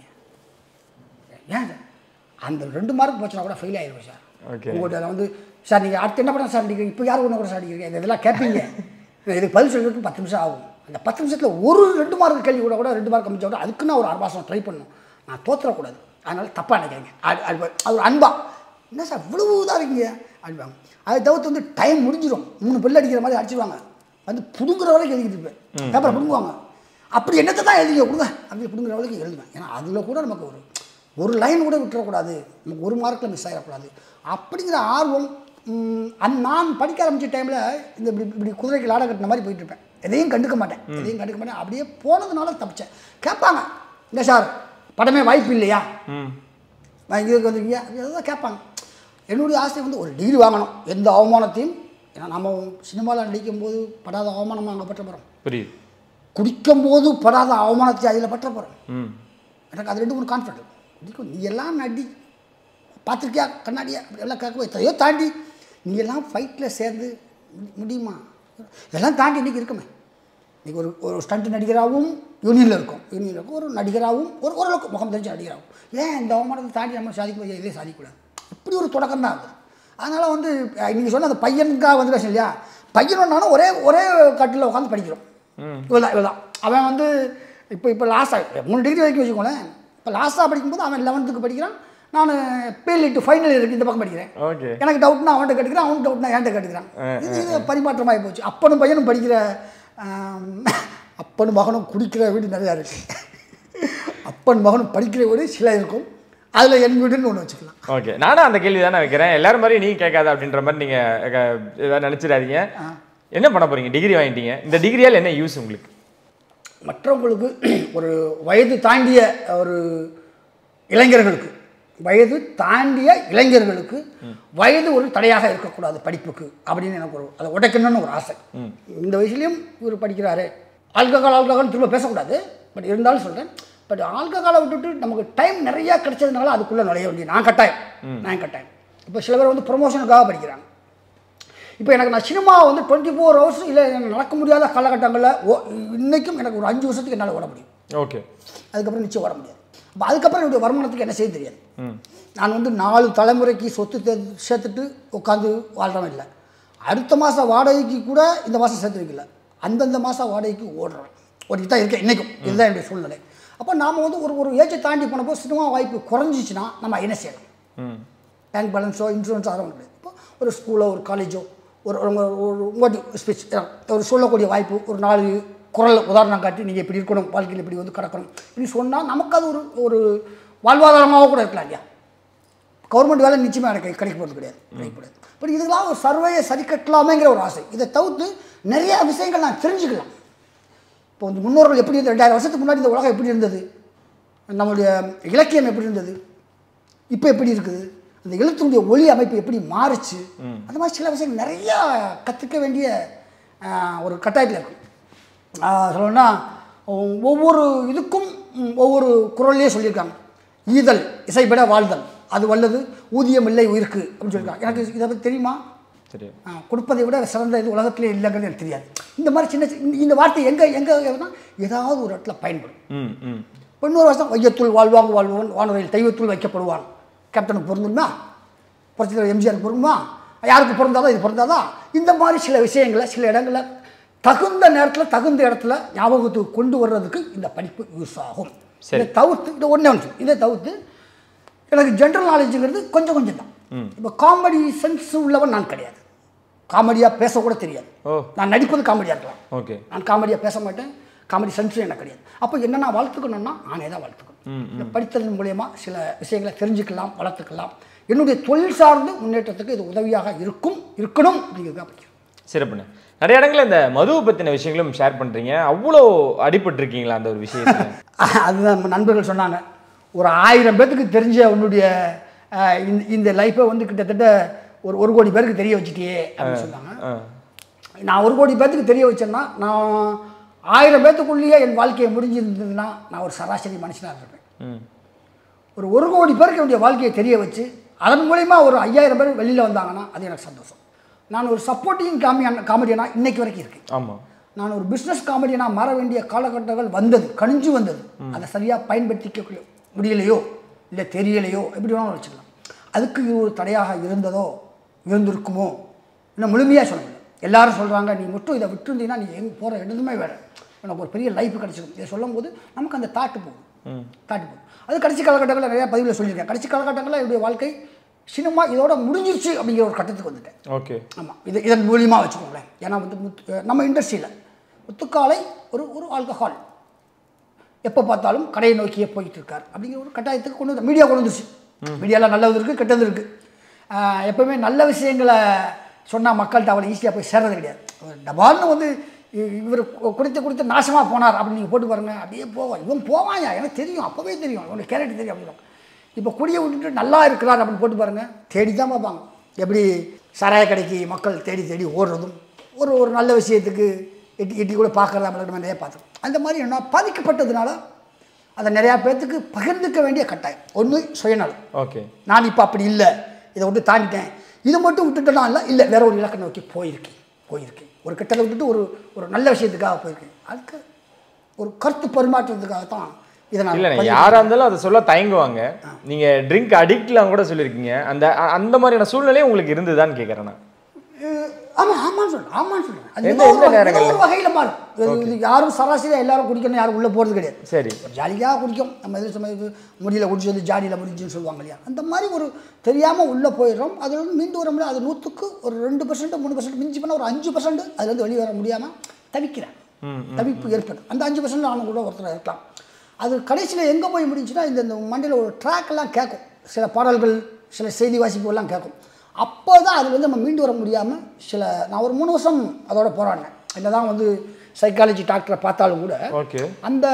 ஏன் சார் அந்த ரெண்டு மார்க் போச்சுன்னா கூட ஃபெயில் ஆயிடுவேன் சார் Okay. உங்கள்கிட்ட வந்து சார் நீங்கள் அடுத்து என்ன பண்ண சார் நீங்கள் இப்போ யார் ஒன்று கூட சார் அடிக்கிறீங்க இது இதெல்லாம் கேட்பீங்க இதுக்கு பதில் சொல்றதுக்கு பத்து நிமிஷம் ஆகும் அந்த பத்து நிமிஷத்தில் ஒரு ரெண்டு மார்க் கேள்வி கூட கூட ரெண்டு மார்க் கம்மிச்சா கூட அதுக்கு நான் ஒரு ஆறு மாதம் ட்ரை பண்ணணும் நான் தோத்துறக்கூடாது அதனால தப்பாக நினைக்கிறீங்க அது அது அது ஒரு அன்பா என்ன சார் இவ்வளவு இதாக இருக்கீங்க அப்படிவாங்க அதை தவிர்த்து வந்து டைம் முடிஞ்சிடும் மூணு பிள்ளை அடிக்கிற மாதிரி அடிச்சிருவாங்க வந்து புடுங்குற வரைக்கும் எழுதிக்கிட்டு இருப்பேன் பேப்பரை பிடுங்குவாங்க அப்படி என்னத்தை தான் எழுதிக்க கொடுங்க அப்படி பிடுங்குற வரைக்கும் எழுதுவேன் ஏன்னா அதில் கூட நமக்கு ஒரு ஒரு லைன் கூட விட்டுறக்கூடாது நமக்கு ஒரு மார்க்கில் மிஸ் ஆகிடக்கூடாது அப்படிங்கிற ஆர்வம் ம், அந் நான் படிக்க ஆரம்பிச்ச டைமில் இந்த இப்படி இப்படி குதிரைக்கு லாட கட்டின மாதிரி போயிட்டு இருப்பேன் எதையும் கண்டுக்க மாட்டேன் எதையும் கண்டுக்க மாட்டேன் அப்படியே போனதுனால தப்பிச்சேன் கேட்பாங்க இல்லை சார் படமே வாய்ப்பு இல்லையா ம் நான் இதுக்கு வந்திருக்கீங்க அதுதான் கேட்பாங்க என்னுடைய ஆசை வந்து ஒரு டிகிரி வாங்கணும் எந்த அவமானத்தையும் ஏன்னா நம்ம சினிமாவில் நடிக்கும்போது படாத அவமானமாக அங்கே பற்ற போகிறோம் புரியுது குடிக்கும்போது படாத அவமானத்தை அதில் பற்ற போகிறேன் ம் எனக்கு அது ரெண்டு மூணு கான்ஃபிடென்ட் குடிக்கும் நீ எல்லாம் நடி பார்த்துருக்கியா கண்ணாடியா அப்படி எல்லாம் கேட்க எத்தையோ தாண்டி நீ எல்லாம் ஃபைட்டில் சேர்ந்து மு- முடியுமா இதெல்லாம் தாண்டி இன்றைக்கி இருக்குமே இன்றைக்கி ஒரு ஒரு ஸ்டண்ட் நடிகராகவும் யூனியனில் இருக்கும் யூனியனில் இருக்கும் ஒரு நடிகராகவும் ஒரு ஓரளவுக்கு முகம் தெரிஞ்ச நடிகராகவும் ஏன் இந்த அவமானத்தை தாண்டி நம்ம சாதிக்க முடியாது இதே சாதிக்கக்கூடாது இப்படி ஒரு தொடக்கம் தான் அது அதனால் வந்து நீங்கள் சொன்ன அந்த பையனுக்காக வந்து பேச இல்லையா பையனொன்னாலும் ஒரே ஒரே கட்டில் உட்காந்து படிக்கிறோம் இவ்வளோதான் இவ்வளோதான் அவன் வந்து இப்போ இப்போ லாஸ்ட்டாக மூணு டிகிரி வரைக்கும் வச்சுக்கோங்களேன் இப்போ லாஸ்ட்டாக படிக்கும்போது அவன் லெவன்த்துக்கு படிக்கிறான் நான் பிஎல்இ டு ஃபைனல் இயருக்கு இந்த பக்கம் படிக்கிறேன் ஓகே எனக்கு டவுட்னா அவன்கிட்ட கேட்டுக்கிறான் அவனுக்கு டவுட்னா என்கிட்ட கேட்டுக்கிறான் இது இது பரிமாற்றமாகி போச்சு அப்பனும் பையனும் படிக்கிற ஆம், அப்பனும் மகனும் குடிக்கிற வீடு நிறையா இருக்கு அப்பன் மகனும் படிக்கிற வீடு சில இருக்கும் அதில் என் வீடுன்னு ஒன்று வச்சுக்கலாம் ஓகே நானும் அந்த கேள்வி தானே வைக்கிறேன் எல்லாரும் மாதிரி நீங்க கேட்காத அப்படின்ற மாதிரி நீங்க க- ஏதாவது நினைச்சிடாதீங்க என்ன பண்ண போறீங்க டிகிரி வாங்கிட்டீங்க இந்த டிகிரியால் என்ன யூஸ் உங்களுக்கு மற்றவங்களுக்கு ஒரு வயது தாண்டிய ஒரு இளைஞர்களுக்கு வயது தாண்டிய இளைஞர்களுக்கு வயது ஒரு தடையாக இருக்கக்கூடாது படிப்புக்கு அப்படின்னு எனக்கு ஒரு அதை உடைக்கணும்னு ஒரு ஆசை இந்த வயசுலேயும் இவர் படிக்கிறாரு ஆல்கஹால் ஆல்கஹால் திரும்ப பேசக்கூடாது பட் இருந்தாலும் சொல்கிறேன் பட் ஆல்கஹாலை விட்டுட்டு நமக்கு டைம் நிறையா கிடைச்சதுனால அதுக்குள்ளே நுழைய வேண்டிய நான் கட்டாயம் நான் கட்டாயம் இப்போ சில பேர் வந்து ப்ரொமோஷனுக்காக படிக்கிறாங்க இப்போ எனக்கு நான் சினிமா வந்து டுவெண்ட்டி ஃபோர் ஹவர்ஸ் இல்லை எனக்கு நடக்க முடியாத காலகட்டங்களில் ஓ இன்னைக்கும் எனக்கு ஒரு அஞ்சு வருஷத்துக்கு என்னால் ஓட முடியும் ஓகே அதுக்கப்புறம் நிச்சயம் ஓட முடியாது அப்போ அதுக்கப்புறம் என்னுடைய வருமானத்துக்கு என்ன செய்ய தெரியாது நான் வந்து நாலு தலைமுறைக்கு சொத்து தே- சேர்த்துட்டு உட்காந்து வாழ்றவன் இல்லை அடுத்த மாதம் வாடகைக்கு கூட இந்த மாதம் சேர்த்து வைக்கல அந்தந்த மாதம் வாடகைக்கு ஓடுறேன் ஒரு இதான் இருக்கேன் இன்றைக்கும் இதுதான் என்னுடைய சூழ்நிலை அப்போ நாம் வந்து ஒரு ஒரு ஏஜை தாண்டி போனப்போ சினிமா வாய்ப்பு குறைஞ்சிச்சுன்னா நம்ம என்ன செய்யணும் ம் பேங்க் பேலன்ஸோ இன்சூரன்ஸோ அதெல்லாம் கிடையாது இப்போ ஒரு ஸ்கூலோ ஒரு காலேஜோ ஒரு ஒரு- ஒரு உங்கள்கிட்ட ஸ்பீச் ஒரு சொல்லக்கூடிய வாய்ப்பு ஒரு நாலு குரல் உதாரணம் காட்டி நீங்கள் இப்படி இருக்கணும் வாழ்க்கையில் இப்படி வந்து கிடக்கணும் இப்படி சொன்னால் நமக்கு அது ஒரு ஒரு வாழ்வாதாரமாக கூட இருக்கலாம் இல்லையா கவர்மெண்ட் வேலை நிச்சயமாக எனக்கு கிடைக்க போகிறது கிடையாது கிடைக்கப்படாது பட் இதெல்லாம் ஒரு சர்வையை சரி கட்டலாமேங்கிற ஒரு ஆசை இதை தவிர்த்து நிறைய விஷயங்கள் நான் தெரிஞ்சுக்கலாம் இப்போ வந்து முன்னோர்கள் எப்படி இருந்தது ரெண்டாயிரம் வருஷத்துக்கு முன்னாடி இந்த உலகம் எப்படி இருந்தது நம்மளுடைய இலக்கியம் எப்படி இருந்தது இப்போ எப்படி இருக்குது அந்த எழுத்துடைய ஒளி அமைப்பு எப்படி மாறுச்சு அந்த மாதிரி சில விஷயங்கள் நிறையா கற்றுக்க வேண்டிய ஆஹ், ஒரு கட்டாயத்தில் இருக்கும் ஆஹ், சொல்லணும்னா ஒ- ஒவ்வொரு இதுக்கும் ம், ஒவ்வொரு குரல்லையே சொல்லியிருக்காங்க ஈதல் இசைப்பட வாழ்தல் அது வல்லது ஊதியம் இல்லை உயிருக்கு அப்படின்னு சொல்லியிருக்காங்க எனக்கு இதை பற்றி தெரியுமா சரி ஆ, கொடுப்பதை விட சிறந்த இது உலகத்திலே இல்லைங்கிறது எனக்கு தெரியாது இந்த மாதிரி சின்ன சி- இந்த- இந்த வார்த்தை எங்கே எங்கே ஏதாவது ஒரு இடத்துல பயன்படும் ம் ம் இப்போ இன்னொரு வருஷம் வையத்துள் வாழ்வாங்க வாழ்வன் வானுரையில் தெய்வத்துள் வைக்கப்படுவான் கேப்டனுக்கு பொருந்துமா புரட்சித்தலைவர் எம்ஜிஆருக்கு பொருந்துமா யாருக்கு பிறந்தாதோ இது பிறந்தாதா இந்த மாதிரி சில விஷயங்களை சில இடங்களில் தகுந்த நேரத்தில் தகுந்த இடத்துல ஞாபகத்துக்கு கொண்டு வர்றதுக்கு இந்த படிப்பு யூஸ் ஆகும் சரி. இதை தவிர்த்து இது ஒன்றே ஒன்று இதை தவிர்த்து எனக்கு ஜென்ரல் நாலேஜுங்கிறது கொஞ்சம் கொஞ்சம் தான் இப்போ காமெடி சென்ஸ் உள்ளவன் நான் கிடையாது காமெடியாக பேசக்கூட தெரியாது ஓ. நான் நடிப்பது காமெடியாக இருக்கலாம் ஓகே நான் காமெடியாக பேச மாட்டேன் காமெடி சென்ஸும் எனக்கு கிடையாது அப்போ என்ன நான் வளர்த்துக்கணும்னா நானே தான் வளர்த்துக்கணும் இந்த படித்ததன் மூலயமா சில விஷயங்களை தெரிஞ்சுக்கலாம் வளர்த்துக்கலாம் என்னுடைய தொழில் சார்ந்து முன்னேற்றத்துக்கு இது உதவியாக இருக்கும் இருக்கணும் அப்படிங்கிறது தான் படிக்கிறேன் சிறப்புண்ணே நிறைய இடங்கள்ல இந்த மதுவை பத்தின விஷயங்களும் ஷேர் பண்றீங்க அவ்வளோ அடிபட்டிருக்கீங்களா அந்த ஒரு விஷயத்துல அதுதான் நம்ம நண்பர்கள் சொன்னாங்க ஒரு ஆயிரம் பேர்த்துக்கு தெரிஞ்ச உன்னுடைய அஹ், இந்த இந்த லைஃப்பை வந்து கிட்டத்தட்ட ஒரு ஒரு கோடி பேருக்கு தெரிய வச்சுட்டியே அப்படின்னு சொன்னாங்க ஆ. நான் ஒரு கோடி பேர்த்துக்கு தெரிய வச்சேன்னா நான் ஆயிரம் பேர்த்துக்குள்ளேயே என் வாழ்க்கையை முடிஞ்சிருந்ததுன்னா நான் ஒரு சராசரி மனுஷனாக இருப்பேன் ம் ஒரு ஒரு கோடி பேருக்கு என்னுடைய வாழ்க்கையை தெரிய வச்சு அதன் மூலயமா ஒரு ஐயாயிரம் பேர் வெளியில் வந்தாங்கன்னா அது எனக்கு சந்தோஷம் நான் ஒரு சப்போர்ட்டிங் காமியான காமெடியனா இன்னைக்கு வரைக்கும் இருக்கேன் ஆமா நான் ஒரு பிஸ்னஸ் காமெடியனாக மாற வேண்டிய காலகட்டங்கள் வந்தது கணிஞ்சு வந்தது அதை சரியாக பயன்படுத்திக்க முடியலையோ இல்லை தெரியலையோ எப்படி வேணாலும் வச்சுக்கலாம் அதுக்கு இது ஒரு தடையாக இருந்ததோ இருந்திருக்குமோ இன்னும் முழுமையாக சொல்ல முடியல எல்லாரும் சொல்கிறாங்க நீ மட்டும் இதை விட்டுருந்தீங்கன்னா நீ எங்கே போகிற இடத்துமே வேற உனக்கு ஒரு பெரிய லைஃப் கிடச்சிடும் இதை சொல்லும்போது நமக்கு அந்த தாட்டு போகும் தாட்டு போகும் அது கடைசி காலகட்டங்களில் நிறையா பதிவில் சொல்லியிருக்கேன் கடைசி காலகட்டங்களில் என்னுடைய வாழ்க்கை சினிமா இதோட முடிஞ்சிருச்சு அப்படிங்கிற ஒரு கட்டத்துக்கு வந்துட்டேன் ஓகே ஆமாம் இது இதன் மூலியமாக வச்சுக்கோங்களேன் ஏன்னா வந்து முத்து நம்ம இண்டஸ்ட்ரியில் முத்துக்காலை ஒரு ஒரு ஆல்கஹால் எப்போ பார்த்தாலும் கடையை நோக்கியே போயிட்டு இருக்கார் அப்படிங்கிற ஒரு கட்டாயத்துக்கு கொண்டு வந்து மீடியா கொண்டு வந்துருச்சு மீடியாவில் நல்லது இருக்குது கெட்டது இருக்குது எப்போவுமே நல்ல விஷயங்களை சொன்னால் மக்கள்கிட்ட அவ்வளோ ஈஸியாக போய் சேர்றது கிடையாது டபால்னு வந்து இ- இவர் கு- குடித்து குடித்து நாசமாக போனார் அப்படின்னு நீங்கள் போட்டு பாருங்க அப்படியே போவான் இவன் போவாயா எனக்கு தெரியும் அப்போவே தெரியும் இவனுக்கு கேரக்டர் தெரியும் அப்படின்னு இப்போ குடியை விட்டுட்டு நல்லா இருக்கிறார் அப்படின்னு போட்டு பாருங்க தேடி தான் பார்ப்பாங்க எப்படி சாராய கடைக்கு மக்கள் தேடி தேடி ஓடுறதும் ஒரு ஒரு நல்ல விஷயத்துக்கு எட்டி எட்டி கூட பார்க்குறதா நம்ம நிறைய பார்த்தோம் அந்த மாதிரி என்ன பாதிக்கப்பட்டதுனால அதை நிறையா பேர்த்துக்கு பகிர்ந்துக்க வேண்டிய கட்டாயம் ஒன்று சுயநலம் ஓகே நான் இப்போ அப்படி இல்லை இதை விட்டு தாண்டிட்டேன் இதை மட்டும் விட்டுட்டேனா இல்லை இல்லை வேற ஒரு இலக்கை நோக்கி போயிருக்கேன் போயிருக்கேன் ஒரு கெட்டதை விட்டுட்டு ஒரு ஒரு நல்ல விஷயத்துக்காக போயிருக்கேன் அதுக்கு ஒரு கருத்து பரிமாற்றத்துக்காக தான் இதை நான் இல்லைண்ணே பதிவு யாரா இருந்தாலும் அதை சொல்ல தயங்குவாங்க நீங்க ட்ரிங்க் அடிக்ட்லாம் கூட சொல்லியிருக்கீங்க அந்த அ- அந்த மாதிரியான சூழ்நிலையும் உங்களுக்கு இருந்ததுதான்னு கேட்குறேன் நான் அஹ் ஆமா ஆமான்னு சொல்றேன் ஆமான்னு சொல்றேன் அது எந்த- ஏதோ ஒரு எந்த வகை- ஏதோ நேரங்கள்ல? ஒரு வகையில் மாறும் இது- இது யாரும் சராசரியாக எல்லாரும் குடிக்கணும் யாரும் உள்ளே போகிறது கிடையாது சரி ஜாலியாக குடிக்கும் நம்ம எது சமயம் முடியல குடிச்சு வந்து ஜாடியில் முடிஞ்சுன்னு சொல்லுவாங்க இல்லையா அந்த மாதிரி ஒரு தெரியாமல் உள்ளே போயிடுறோம் அதில் வந்து மீண்டு வர முடியாது அது நூற்றுக்கு ஒரு ரெண்டு பர்சன்ட் மூணு பர்சன்ட் மிஞ்சி பண்ணால் ஒரு அஞ்சு பர்சன்ட் அதுலேருந்து வெளியே வர முடியாமல் தவிக்கிறேன் தவிப்பு ஏற்படும் அந்த அஞ்சு பர்சன்ட் நானும் கூட ஒருத்தர் இருக்கலாம் அது கடைசியில் எங்கே போய் முடிஞ்சுன்னா இந்த இந்த மண்டையில் ஒரு ட்ராக் எல்லாம் கேட்கும் சில பாடல்கள் சில செய்தி வாசிப்புகள்லாம் கேட்கும் அப்போ தான் அது வந்து நம்ம மீண்டு வர முடியாமல் சில நான் ஒரு மூணு வருஷம் அதோட போராடினேன் என்ன தான் வந்து சைக்காலஜி டாக்டரை பார்த்தாலும் கூட ஓகே அந்த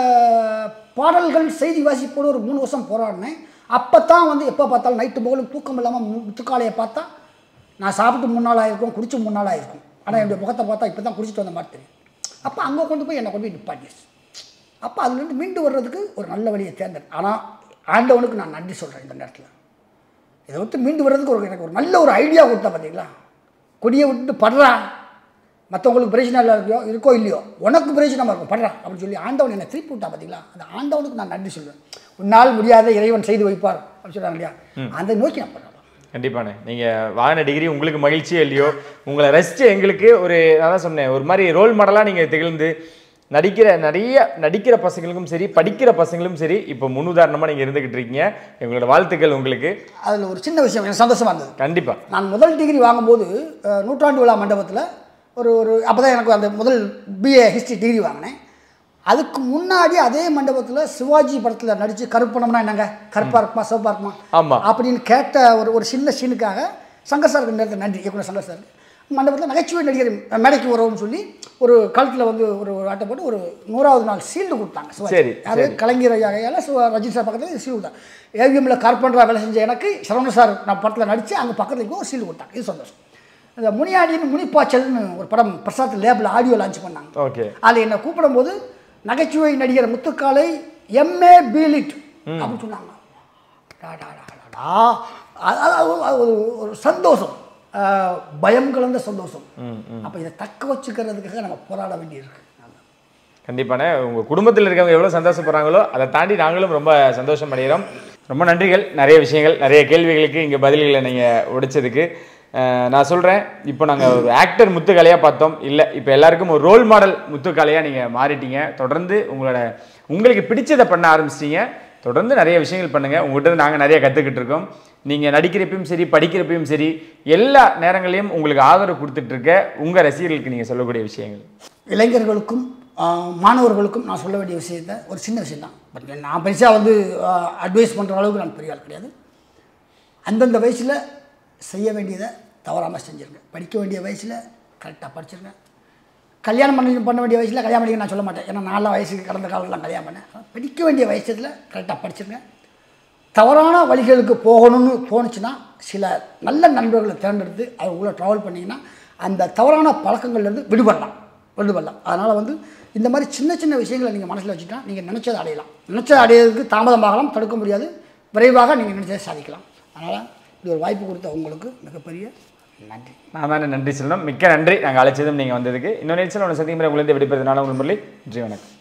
பாடல்கள் செய்தி வாசிப்போடு ஒரு மூணு வருஷம் போராடினேன் அப்போ தான் வந்து எப்போ பார்த்தாலும் நைட்டு பகலும் தூக்கம் இல்லாமல் முத்துக்காலையை பார்த்தா நான் சாப்பிட்டு மூணு நாள் ஆயிருக்கும் குடிச்சு மூணு நாள் ஆயிருக்கும் ஆனால் என்னுடைய முகத்தை பார்த்தா இப்போ தான் குடிச்சிட்டு வந்த மாதிரி தெரியும் அப்போ அங்கே கொண்டு போய் என்னை கொண்டு போய் நிப்பாட்டிடுச்சு அப்போ அதுலேருந்து மீண்டு வர்றதுக்கு ஒரு நல்ல வழியை தேர்ந்தேன் ஆனால் ஆண்டவனுக்கு நான் நன்றி சொல்கிறேன் இந்த நேரத்தில் இதை விட்டு மீண்டு வர்றதுக்கு ஒரு எனக்கு ஒரு நல்ல ஒரு ஐடியா கொடுத்தா பார்த்தீங்களா கொடியை விட்டுட்டு படுறா மற்றவங்களுக்கு பிரச்சனை இல்லை இருக்கோ இருக்கோ இல்லையோ உனக்கு பிரயோஜனமாக இருக்கும் படுறா அப்படின்னு சொல்லி ஆண்டவன் என்னை திருப்பி விட்டா பார்த்தீங்களா அந்த ஆண்டவனுக்கு நான் நன்றி சொல்லுவேன் உன்னால் முடியாத இறைவன் செய்து வைப்பார் அப்படின்னு சொல்கிறாங்க இல்லையா அதை நோக்கி நான் பண்ணுறேன் கண்டிப்பாண்ணே நீங்க வாங்கின டிகிரி உங்களுக்கு மகிழ்ச்சியோ இல்லையோ உங்களை ரசிச்சு எங்களுக்கு ஒரு அதான் சொன்னேன் ஒரு மாதிரி ரோல் மாடலா நீங்க திகழ்ந்து நடிக்கிற நிறைய நடிக்கிற பசங்களுக்கும் சரி படிக்கிற பசங்களும் சரி இப்போ முன்னுதாரணமா நீங்க இருந்துகிட்டு இருக்கீங்க எங்களோட வாழ்த்துக்கள் உங்களுக்கு அதில் ஒரு சின்ன விஷயம் எனக்கு சந்தோஷமாக இருந்தது கண்டிப்பா நான் முதல் டிகிரி வாங்கும்போது அஹ், நூற்றாண்டு விழா மண்டபத்தில் ஒரு ஒரு அப்போ தான் எனக்கு அந்த முதல் பிஏ ஹிஸ்ட்ரி டிகிரி வாங்கினேன் அதுக்கு முன்னாடி அதே மண்டபத்தில் சிவாஜி படத்தில் நடித்து கருப்பணம்னா என்னங்க கருப்பாக இருக்குமா சிவப்பாக இருக்குமா ஆமா. அப்படின்னு கேட்ட ஒரு ஒரு சின்ன சீனுக்காக சங்கர் சாருக்கு நேரத்தில் நன்றி இயக்குனர் சங்கர் சார் மண்டபத்தில் நகைச்சுவை நடிகர் மேடைக்கு உறவுன்னு சொல்லி ஒரு கழுத்தில் வந்து ஒரு ஒரு ஆட்டை போட்டு ஒரு நூறாவது நாள் சீல்டு கொடுத்தாங்க சிவாஜி சரி, யாரு கலைஞர் ஐயாவையால் சிவ ரஜினி சார் பக்கத்தில் சீல் கொடுத்தாங்க ஏவிஎம்மில் கார்பெண்டராக வேலை செஞ்ச எனக்கு சரவண சார் நான் படத்தில் நடித்து அங்கே பக்கத்துல போய் ஒரு சீல் கொடுத்தாங்க இது சந்தோஷம் இந்த முனியாடின்னு முனிப்பாச்சல்னு ஒரு படம் பிரசாத் லேபில் ஆடியோ லான்ச் பண்ணாங்க ஓகே அதில் என்னை கூப்பிடும்போது நகைச்சுவை நடிகர் முத்துக்காலை எம்ஏ பீலிட் அப்படின்னு சொன்னாங்க டா, டா, டா, டா, டா. அது- அது- அது- அது ஒரு ஒரு சந்தோஷம் ஆஹ், பயம் கலந்த சந்தோஷம் அப்போ இதை தக்க வச்சுக்கிறதுக்காக நம்ம போராட வேண்டியிருக்கு கண்டிப்பாண்ணே உங்கள் குடும்பத்தில் இருக்கவங்க எவ்வளோ சந்தோஷப்படுறாங்களோ அதை தாண்டி நாங்களும் ரொம்ப சந்தோஷம் அடைகிறோம் ரொம்ப நன்றிகள் நிறைய விஷயங்கள் நிறைய கேள்விகளுக்கு இங்கே பதில்களை நீங்கள் உடைச்சதுக்கு அஹ், நான் சொல்கிறேன் இப்போ நாங்கள் ஒரு ஆக்டர் முத்துக்கலையாக பார்த்தோம் இல்லை இப்போ எல்லாருக்கும் ஒரு ரோல் மாடல் முத்துக்கலையாக நீங்கள் மாறிட்டீங்க தொடர்ந்து உங்களோட உங்களுக்கு பிடிச்சதை பண்ண ஆரம்பிச்சிட்டீங்க தொடர்ந்து நிறைய விஷயங்கள் பண்ணுங்கள் உங்கள்கிட்ட நாங்கள் நிறைய கற்றுக்கிட்டு இருக்கோம் நீங்கள் நடிக்கிறப்பையும் சரி படிக்கிறப்பையும் சரி எல்லா நேரங்களையும் உங்களுக்கு ஆதரவு கொடுத்துட்டு இருக்க உங்கள் ரசிகர்களுக்கு நீங்கள் சொல்லக்கூடிய விஷயங்கள் இளைஞர்களுக்கும் ஆஹ், மாணவர்களுக்கும் நான் சொல்ல வேண்டிய விஷயத்த ஒரு சின்ன விஷயம் தான் பட் நான் பெருசாக வந்து அட்வைஸ் பண்ணுற அளவுக்கு நான் பெரிய ஆள் கிடையாது அந்தந்த வயசில் செய்ய வேண்டியதை தவறாமல் செஞ்சுருங்க படிக்க வேண்டிய வயசில் கரெக்டாக படிச்சிருங்க கல்யாணம் பண்ணி பண்ண வேண்டிய வயசில் கல்யாணம் பண்ணிக்க நான் சொல்ல மாட்டேன் ஏன்னா நாலாம் வயசுக்கு கடந்த காலம்லாம் கல்யாணம் பண்ணேன் ஆனா, படிக்க வேண்டிய வயசத்தில் கரெக்டாக படிச்சிருங்க தவறான வழிகளுக்கு போகணும்னு தோணுச்சுன்னா சில நல்ல நண்பர்களை தேர்ந்தெடுத்து அவங்க கூட ட்ராவல் பண்ணிங்கன்னா அந்த தவறான பழக்கங்கள்லேருந்து விடுபடலாம் விடுபடலாம் அதனால் வந்து இந்த மாதிரி சின்ன சின்ன விஷயங்களை நீங்கள் மனசில் வச்சுட்டா நீங்கள் நினச்சதை அடையலாம் நினச்சதை அடையிறதுக்கு தாமதமாகலாம் தடுக்க முடியாது விரைவாக நீங்கள் நினச்சதை சாதிக்கலாம் அதனால் இது ஒரு வாய்ப்பு கொடுத்த உங்களுக்கு மிகப்பெரிய நன்றி நான் தானே நன்றி சொல்லணும் மிக்க நன்றி நாங்கள் அழைச்சதும் நீங்கள் வந்ததுக்கு இன்னொரு நிகழ்ச்சியில் ஒன்று சந்திக்கும் முறை உங்களை விடுப்பதனால உங்கள் முரளி நன்றி வணக்கம்